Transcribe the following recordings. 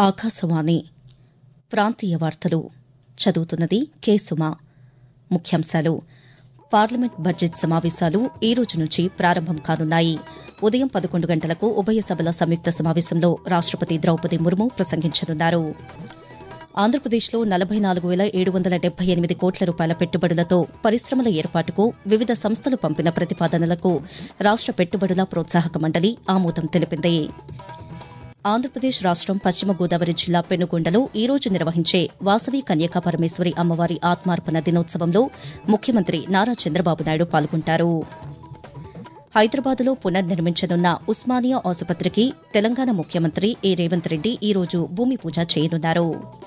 ఆకాశవాణి ప్రాంతీయ వార్తలు చదువుతున్నది కె సుమ ముఖ్యాంశాలు పార్లమెంట్ బడ్జెట్ సమావేశాలు ఈ రోజు నుంచి ప్రారంభం కానున్నాయి ఉదయం పదకొండు గంటలకు ఉభయ సభల సంయుక్త సమావేశంలో రాష్టపతి ద్రౌపది ముర్ము ప్రసంగించనున్నారు ఆంధ్రప్రదేశ్లో నలభై నాలుగు వేల ఏడు వందల డెబ్బై ఎనిమిది కోట్ల రూపాయల పెట్టుబడులతో పరిశ్రమల ఏర్పాటుకు వివిధ సంస్థలు పంపిన ప్రతిపాదనలకు రాష్ట పెట్టుబడుల ప్రోత్సాహక మండలి ఆమోదం తెలిపింది ఆంధ్రప్రదేశ్ రాష్టం పశ్చిమ గోదావరి జిల్లా పెనుగొండలో ఈ రోజు నిర్వహించే వాసవి కన్యకా పరమేశ్వరి అమ్మవారి ఆత్మార్పణ దినోత్సవంలో ముఖ్యమంత్రి నారా చంద్రబాబు నాయుడు పాల్గొంటారు హైదరాబాద్లో పునర్నిర్మించనున్న ఉస్మానియా ఆసుపత్రికి తెలంగాణ ముఖ్యమంత్రి ఏ రేవంత్ రెడ్డి ఈ రోజు భూమి పూజ చేయనున్నారు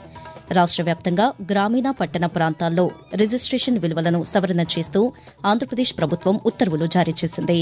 రాష్ట వ్యాప్తంగా గ్రామీణ పట్టణ ప్రాంతాల్లో రిజిస్టేషన్ విలువలను సవరణ చేస్తూ ఆంధ్రప్రదేశ్ ప్రభుత్వం ఉత్తర్వులు జారీ చేసింది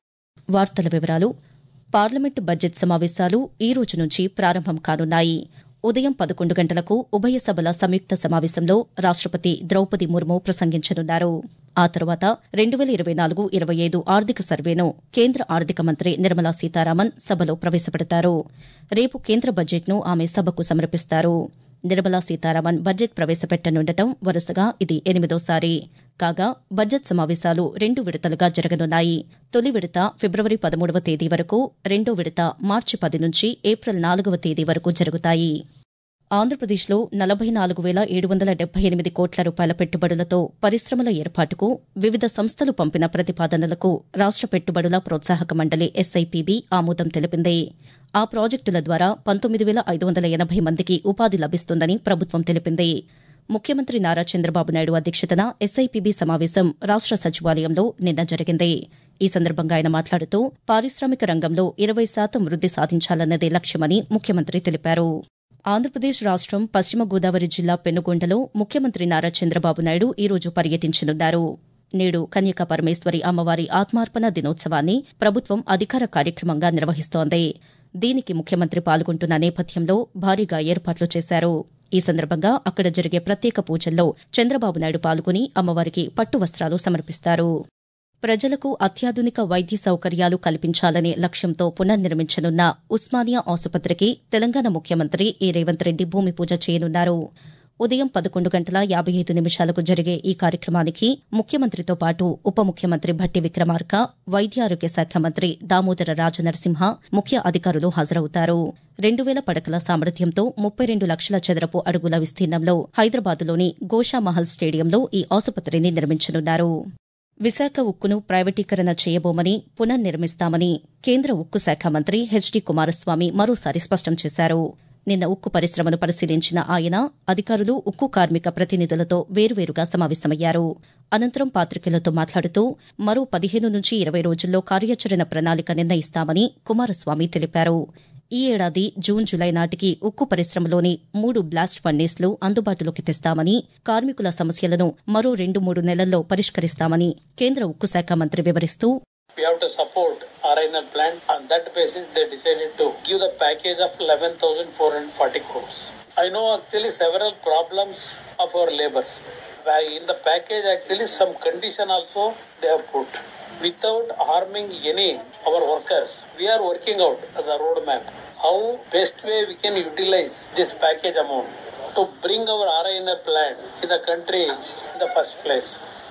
వార్తల వివరాలు పార్లమెంటు బడ్జెట్ సమావేశాలు ఈ రోజు నుంచి ప్రారంభం కానున్నాయి ఉదయం పదకొండు గంటలకు ఉభయ సభల సంయుక్త సమావేశంలో రాష్టపతి ద్రౌపది ముర్ము ప్రసంగించనున్నారు ఆ తర్వాత రెండు వేల ఇరవై నాలుగు ఇరవై ఐదు ఆర్థిక సర్వేను కేంద్ర ఆర్థిక మంత్రి నిర్మలా సీతారామన్ సభలో ప్రవేశపెడతారు రేపు కేంద్ర బడ్జెట్ను ఆమె సభకు సమర్పిస్తారు నిర్మలా సీతారామన్ బడ్జెట్ ప్రవేశపెట్టనుండటం వరుసగా ఇది ఎనిమిదోసారి కాగా బడ్జెట్ సమావేశాలు రెండు విడతలుగా జరగనున్నాయి తొలి విడత ఫిబ్రవరి పదమూడవ తేదీ వరకు రెండో విడత మార్చి పది నుంచి ఏప్రిల్ నాలుగవ తేదీ వరకు జరుగుతాయి ఆంధ్రప్రదేశ్లో నలభై నాలుగు వేల ఏడు వందల డెబ్బై ఎనిమిది కోట్ల రూపాయల పెట్టుబడులతో పరిశ్రమల ఏర్పాటుకు వివిధ సంస్థలు పంపిన ప్రతిపాదనలకు రాష్ట పెట్టుబడుల ప్రోత్సాహక మండలి ఎస్ఐపిబి ఆమోదం తెలిపింది ఆ ప్రాజెక్టుల ద్వారా పంతొమ్మిది వేల ఐదు వందల ఎనబై మందికి ఉపాధి లభిస్తుందని ప్రభుత్వం తెలిపింది ముఖ్యమంత్రి నారా చంద్రబాబు నాయుడు అధ్యక్షతన ఎస్ఐపిబి సమావేశం రాష్ట సచివాలయంలో నిన్న జరిగింది ఈ సందర్భంగా ఆయన మాట్లాడుతూ పారిశ్రామిక రంగంలో ఇరవై శాతం వృద్ది సాధించాలన్నదే లక్ష్యమని ముఖ్యమంత్రి తెలిపారు ఆంధ్రప్రదేశ్ రాష్టం పశ్చిమ గోదావరి జిల్లా పెనుగొండలో ముఖ్యమంత్రి నారా చంద్రబాబు నాయుడు ఈ రోజు పర్యటించనున్నారు నేడు కన్యకా పరమేశ్వరి అమ్మవారి ఆత్మార్పణ దినోత్సవాన్ని ప్రభుత్వం అధికార కార్యక్రమంగా నిర్వహిస్తోంది దీనికి ముఖ్యమంత్రి పాల్గొంటున్న నేపథ్యంలో భారీగా ఏర్పాట్లు చేశారు ఈ సందర్భంగా అక్కడ జరిగే ప్రత్యేక పూజల్లో చంద్రబాబు నాయుడు పాల్గొని అమ్మవారికి పట్టు వస్త్రాలు సమర్పిస్తారు ప్రజలకు అత్యాధునిక వైద్య సౌకర్యాలు కల్పించాలనే లక్ష్యంతో పునర్నిర్మించనున్న ఉస్మానియా ఆసుపత్రికి తెలంగాణ ముఖ్యమంత్రి ఏ రేవంత్ రెడ్డి భూమి పూజ చేయనున్నారు ఉదయం పదకొండు గంటల యాబై ఐదు నిమిషాలకు జరిగే ఈ కార్యక్రమానికి ముఖ్యమంత్రితో పాటు ఉప ముఖ్యమంత్రి భట్టి విక్రమార్క వైద్య ఆరోగ్య శాఖ మంత్రి దామోదర రాజనరసింహ ముఖ్య అధికారులు హాజరవుతారు రెండు వేల పడకల సామర్థ్యంతో ముప్పై రెండు లక్షల చదరపు అడుగుల విస్తీర్ణంలో హైదరాబాద్లోని గోషామహల్ స్టేడియంలో ఈ ఆసుపత్రిని నిర్మించనున్నారు విశాఖ ఉక్కును ప్రైవేటీకరణ చేయబోమని పునర్నిర్మిస్తామని కేంద్ర ఉక్కు శాఖ మంత్రి హెచ్డి కుమారస్వామి మరోసారి స్పష్టం చేశారు నిన్న ఉక్కు పరిశ్రమను పరిశీలించిన ఆయన అధికారులు ఉక్కు కార్మిక ప్రతినిధులతో వేర్వేరుగా సమావేశమయ్యారు అనంతరం పాతికేయులతో మాట్లాడుతూ మరో పదిహేను నుంచి ఇరవై రోజుల్లో కార్యాచరణ ప్రణాళిక నిర్ణయిస్తామని కుమారస్వామి తెలిపారు ఈ ఏడాది జూన్ జులై నాటికి ఉక్కు పరిశ్రమలోని మూడు బ్లాస్ట్ ఫర్నేస్లు అందుబాటులోకి తెస్తామని కార్మికుల సమస్యలను మరో రెండు మూడు నెలల్లో పరిష్కరిస్తామని కేంద్ర ఉక్కు శాఖ మంత్రి వివరిస్తూ We have to support RINL plant. On that basis, they decided to give the package of 11,440 crores. I know actually several problems of our labors. Why In the package, actually, some condition also they have put. Without harming any our workers, we are working out the roadmap. How best way we can utilize this package amount to bring our RINL plant in the country in the first place.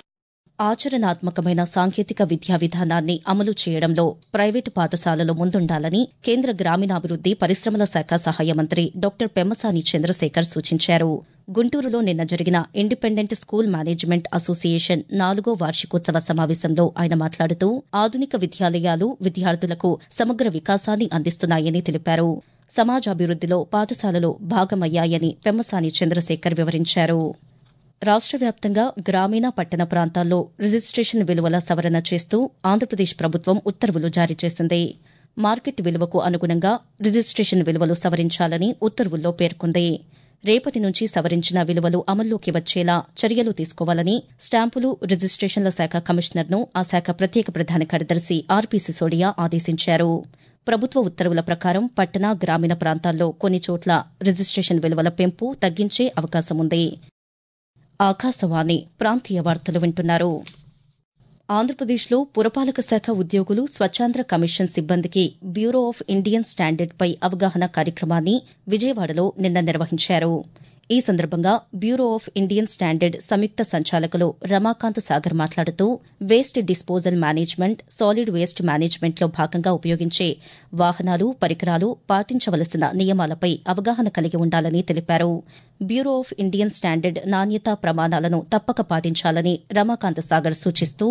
ఆచరణాత్మకమైన సాంకేతిక విద్యా విధానాన్ని అమలు చేయడంలో private పాఠశాలలు ముందుండాలని కేంద్ర గ్రామీణాభివృద్ది పరిశ్రమల శాఖ సహాయ మంత్రి డాక్టర్ పెమ్మసాని చంద్రశేఖర్ సూచించారు గుంటూరులో నిన్న జరిగిన ఇండిపెండెంట్ స్కూల్ మేనేజ్మెంట్ అసోసియేషన్ నాలుగో వార్షికోత్సవ సమావేశంలో ఆయన మాట్లాడుతూ ఆధునిక విద్యాలయాలు విద్యార్థులకు సమగ్ర వికాసాన్ని అందిస్తున్నాయని తెలిపారు సమాజాభివృద్దిలో పాఠశాలలు భాగమయ్యాయని పెమ్మసాని చంద్రశేఖర్ వివరించారు రాష్ట వ్యాప్తంగా గ్రామీణ పట్టణ ప్రాంతాల్లో రిజిస్టేషన్ విలువల సవరణ చేస్తూ ఆంధ్రప్రదేశ్ ప్రభుత్వం ఉత్తర్వులు జారీ చేసింది మార్కెట్ విలువకు అనుగుణంగా రిజిస్టేషన్ విలువలు సవరించాలని ఉత్తర్వుల్లో పేర్కొంది రేపటి నుంచి సవరించిన విలువలు అమల్లోకి వచ్చేలా చర్యలు తీసుకోవాలని స్టాంపులు రిజిస్టేషన్ల శాఖ కమిషనర్ను ఆ శాఖ ప్రత్యేక ప్రధాన కార్యదర్శి ఆర్పీ సిసోడియా ఆదేశించారు ప్రభుత్వ ఉత్తర్వుల ప్రకారం పట్టణ గ్రామీణ ప్రాంతాల్లో కొన్ని చోట్ల రిజిస్టేషన్ విలువల పెంపు తగ్గించే అవకాశముంది ఆకాశవాణి ప్రాంతీయ వార్తలు వింటున్నారు ఆంధ్రప్రదేశ్లో పురపాలక శాఖ ఉద్యోగులు స్వచ్ఛాంధ్ర కమిషన్ సిబ్బందికి బ్యూరో ఆఫ్ ఇండియన్ స్టాండర్డ్పై అవగాహన కార్యక్రమాన్ని విజయవాడలో నిన్న నిర్వహించారు ఈ సందర్భంగా బ్యూరో ఆఫ్ ఇండియన్ స్టాండర్డ్ సంయుక్త సంచాలకులు రమాకాంత్ సాగర్ మాట్లాడుతూ waste disposal management solid waste మేనేజ్మెంట్లో భాగంగా ఉపయోగించే వాహనాలు పరికరాలు పాటించవలసిన నియమాలపై అవగాహన కలిగి ఉండాలని తెలిపారు బ్యూరో ఆఫ్ ఇండియన్ స్టాండర్డ్ నాణ్యతా ప్రమాణాలను తప్పక పాటించాలని రమాకాంత్ సాగర్ సూచిస్తూ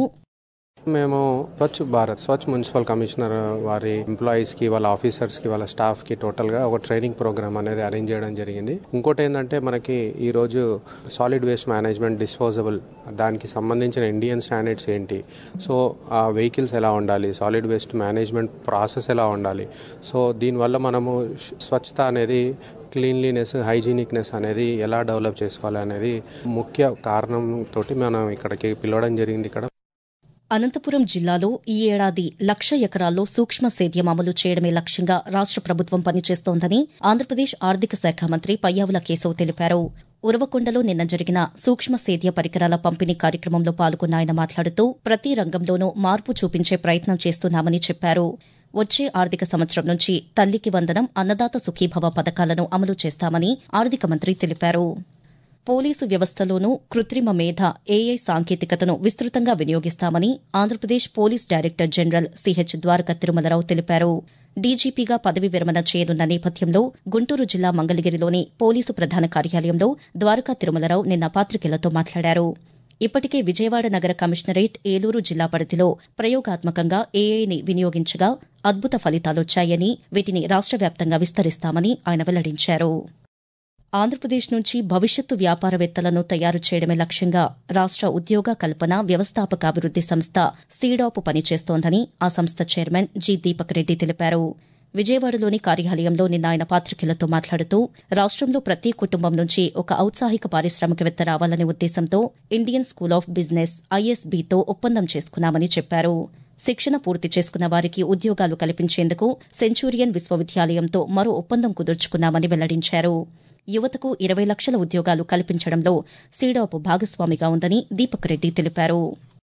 మేము స్వచ్ఛ భారత్ స్వచ్ఛ మున్సిపల్ కమిషనర్ వారి ఎంప్లాయీస్ కి వాళ్ళ ఆఫీసర్స్ కి వాళ్ళ స్టాఫ్ కి టోటల్ గా ఒక ట్రైనింగ్ ప్రోగ్రామ్ అనేది అరేంజ్ చేయడం జరిగింది ఇంకోటి ఏంటంటే మనకి ఈ రోజు సాలిడ్ వేస్ట్ మేనేజ్మెంట్ డిస్పోజబుల్ దానికి సంబంధించిన ఇండియన్ స్టాండర్డ్స్ ఏంటి సో ఆ వెహికల్స్ ఎలా ఉండాలి సాలిడ్ వేస్ట్ మేనేజ్మెంట్ ప్రాసెస్ ఎలా ఉండాలి సో దీనివల్ల మనము స్వచ్ఛత అనేది క్లీన్లీనెస్ హైజీనిక్నెస్ అనేది ఎలా డెవలప్ చేసుకోవాలి అనేది ముఖ్య కారణం తోటి మనం ఇక్కడికి పిలవడం జరిగింది ఇక్కడ అనంతపురం జిల్లాలో ఈ ఏడాది లక్ష ఎకరాల్లో సూక్ష్మ సేద్యం అమలు చేయడమే లక్ష్యంగా రాష్ట ప్రభుత్వం పనిచేస్తోందని ఆంధ్రప్రదేశ్ ఆర్థిక శాఖ మంత్రి పయ్యావుల కేశవ్ తెలిపారు ఉరవకొండలో నిన్న జరిగిన సూక్ష్మ సేద్య పరికరాల పంపిణీ కార్యక్రమంలో పాల్గొన్న ఆయన మాట్లాడుతూ ప్రతి రంగంలోనూ మార్పు చూపించే ప్రయత్నం చేస్తున్నామని చెప్పారు వచ్చే ఆర్థిక సంవత్సరం నుంచి తల్లికి వందనం అన్నదాత సుఖీభవ పథకాలను అమలు చేస్తామని ఆర్థిక మంత్రి తెలిపారు పోలీసు వ్యవస్థలోనూ కృత్రిమ మేధ ఏఐ సాంకేతికతను విస్తృతంగా వినియోగిస్తామని Andhra Pradesh police director general CH Dwaraka Tirumala Rao తెలిపారు డీజీపీగా పదవి విరమణ చేయనున్న నేపథ్యంలో గుంటూరు జిల్లా మంగళగిరిలోని పోలీసు ప్రధాన కార్యాలయంలో ద్వారకా తిరుమలరావు నిన్న పాతికేయులతో మాట్లాడారు ఇప్పటికే విజయవాడ నగర కమిషనరేట్ ఏలూరు జిల్లా పరిధిలో ప్రయోగాత్మకంగా ఏఐని వినియోగించగా అద్భుత ఫలితాలొచ్చాయని వీటిని రాష్ట వ్యాప్తంగా విస్తరిస్తామని ఆయన వెల్లడించారు ఆంధ్రప్రదేశ్ నుంచి భవిష్యత్తు వ్యాపారవేత్తలను తయారు చేయడమే లక్ష్యంగా రాష్ట ఉద్యోగ కల్పన వ్యవస్థాపకాభివృద్ది సంస్థ సీడాప్ పనిచేస్తోందని ఆ సంస్థ చైర్మన్ జి దీపక్ రెడ్డి తెలిపారు విజయవాడలోని కార్యాలయంలో నిన్న ఆయన పాతికేయులతో మాట్లాడుతూ రాష్టంలో ప్రతి కుటుంబం నుంచి ఒక ఔత్సాహిక పారిశ్రామికవేత్త రావాలనే ఉద్దేశంతో ఇండియన్ స్కూల్ ఆఫ్ బిజినెస్ ఐఎస్బీతో ఒప్పందం చేసుకున్నామని చెప్పారు శిక్షణ పూర్తి చేసుకున్న వారికి ఉద్యోగాలు కల్పించేందుకు సెంచూరియన్ విశ్వవిద్యాలయంతో మరో ఒప్పందం కుదుర్చుకున్నామని వెల్లడించారు యువతకు ఇరవై లక్షల ఉద్యోగాలు కల్పించడంలో సీడాప్ భాగస్వామిగా ఉందని దీపక్ రెడ్డి తెలిపారు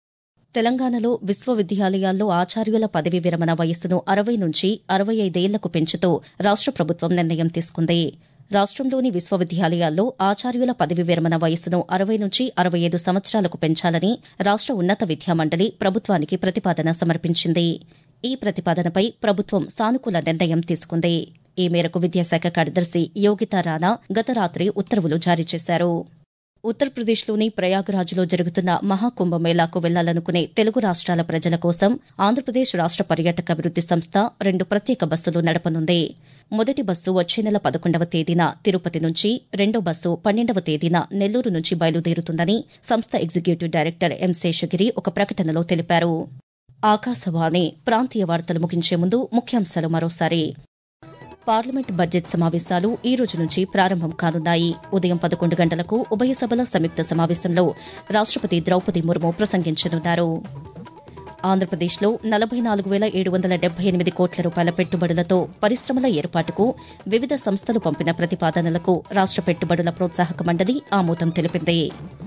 తెలంగాణలో విశ్వవిద్యాలయాల్లో ఆచార్యుల పదవీ విరమణ వయస్సును అరవై నుంచి అరవై ఐదేళ్లకు పెంచుతూ రాష్ట ప్రభుత్వం నిర్ణయం తీసుకుంది రాష్టంలోని విశ్వవిద్యాలయాల్లో ఆచార్యుల పదవి విరమణ వయస్సును అరవై నుంచి అరవై ఐదు సంవత్సరాలకు పెంచాలని రాష్ట ఉన్నత విద్యామండలి ప్రభుత్వానికి ప్రతిపాదన సమర్పించింది ఈ ప్రతిపాదనపై ప్రభుత్వం సానుకూల నిర్ణయం తీసుకుంది ఈ మేరకు విద్యాశాఖ కార్యదర్శి యోగితా రాణా గత రాత్రి ఉత్తర్వులు జారీ చేశారు ఉత్తరప్రదేశ్లోని ప్రయాగ్రాజ్లో జరుగుతున్న మహాకుంభమేళాకు వెళ్లాలనుకునే తెలుగు రాష్ట్రాల ప్రజల కోసం ఆంధ్రప్రదేశ్ రాష్ట పర్యాటక అభివృద్ది సంస్థ రెండు ప్రత్యేక బస్సులు నడపనుంది మొదటి బస్సు వచ్చే నెల పదకొండవ తేదీన తిరుపతి నుంచి రెండో బస్సు పన్నెండవ తేదీన నెల్లూరు నుంచి బయలుదేరుతుందని సంస్థ ఎగ్జిక్యూటివ్ డైరెక్టర్ ఎం శేషగిరి ఒక ప్రకటనలో తెలిపారు ఆకాశవాణి ప్రాంతీయ వార్తలు ముగించే ముందు ముఖ్యాంశాలు మరోసారి పార్లమెంట్ బడ్జెట్ సమావేశాలు ఈ రోజు నుంచి ప్రారంభం కానున్నాయి ఉదయం పదకొండు గంటలకు ఉభయ సభల సంయుక్త సమావేశంలో రాష్టపతి ద్రౌపది ముర్ము ప్రసంగించనున్నారు ఆంధ్రప్రదేశ్లో నలభై నాలుగు వేల ఏడు వందల డెబ్బై ఎనిమిది కోట్ల రూపాయల పెట్టుబడులతో పరిశ్రమల ఏర్పాటుకు వివిధ సంస్థలు పంపిన ప్రతిపాదనలకు రాష్ట పెట్టుబడుల ప్రోత్సాహక మండలి ఆమోదం తెలిపింది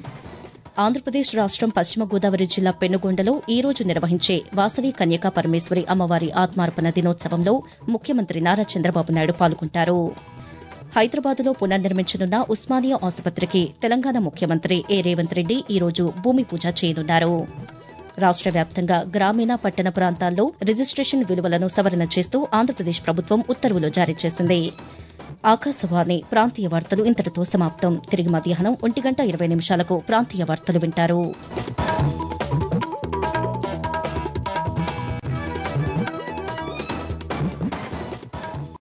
ఆంధ్రప్రదేశ్ రాష్టం పశ్చిమ గోదావరి జిల్లా పెనుగొండలో ఈ రోజు నిర్వహించే వాసవి కన్యకా పరమేశ్వరి అమ్మవారి ఆత్మార్పణ దినోత్సవంలో ముఖ్యమంత్రి నారా చంద్రబాబు నాయుడు పాల్గొంటారు హైదరాబాద్లో పునర్నిర్మించనున్న ఉస్మానియా ఆసుపత్రికి తెలంగాణ ముఖ్యమంత్రి ఏ రేవంత్ రెడ్డి ఈ రోజు భూమి పూజ చేయనున్నారు రాష్ట వ్యాప్తంగా గ్రామీణ పట్టణ ప్రాంతాల్లో రిజిస్ట్రేషన్ విలువలను సవరణ చేస్తూ ఆంధ్రప్రదేశ్ ప్రభుత్వం ఉత్తర్వులు జారీ చేసింది ఆకాశవాణి ప్రాంతీయ వార్తలు ఇంతటితో సమాప్తం తిరిగి మధ్యాహ్నం ఒంటి గంట ఇరవై నిమిషాలకు ప్రాంతీయ వార్తలు వింటారు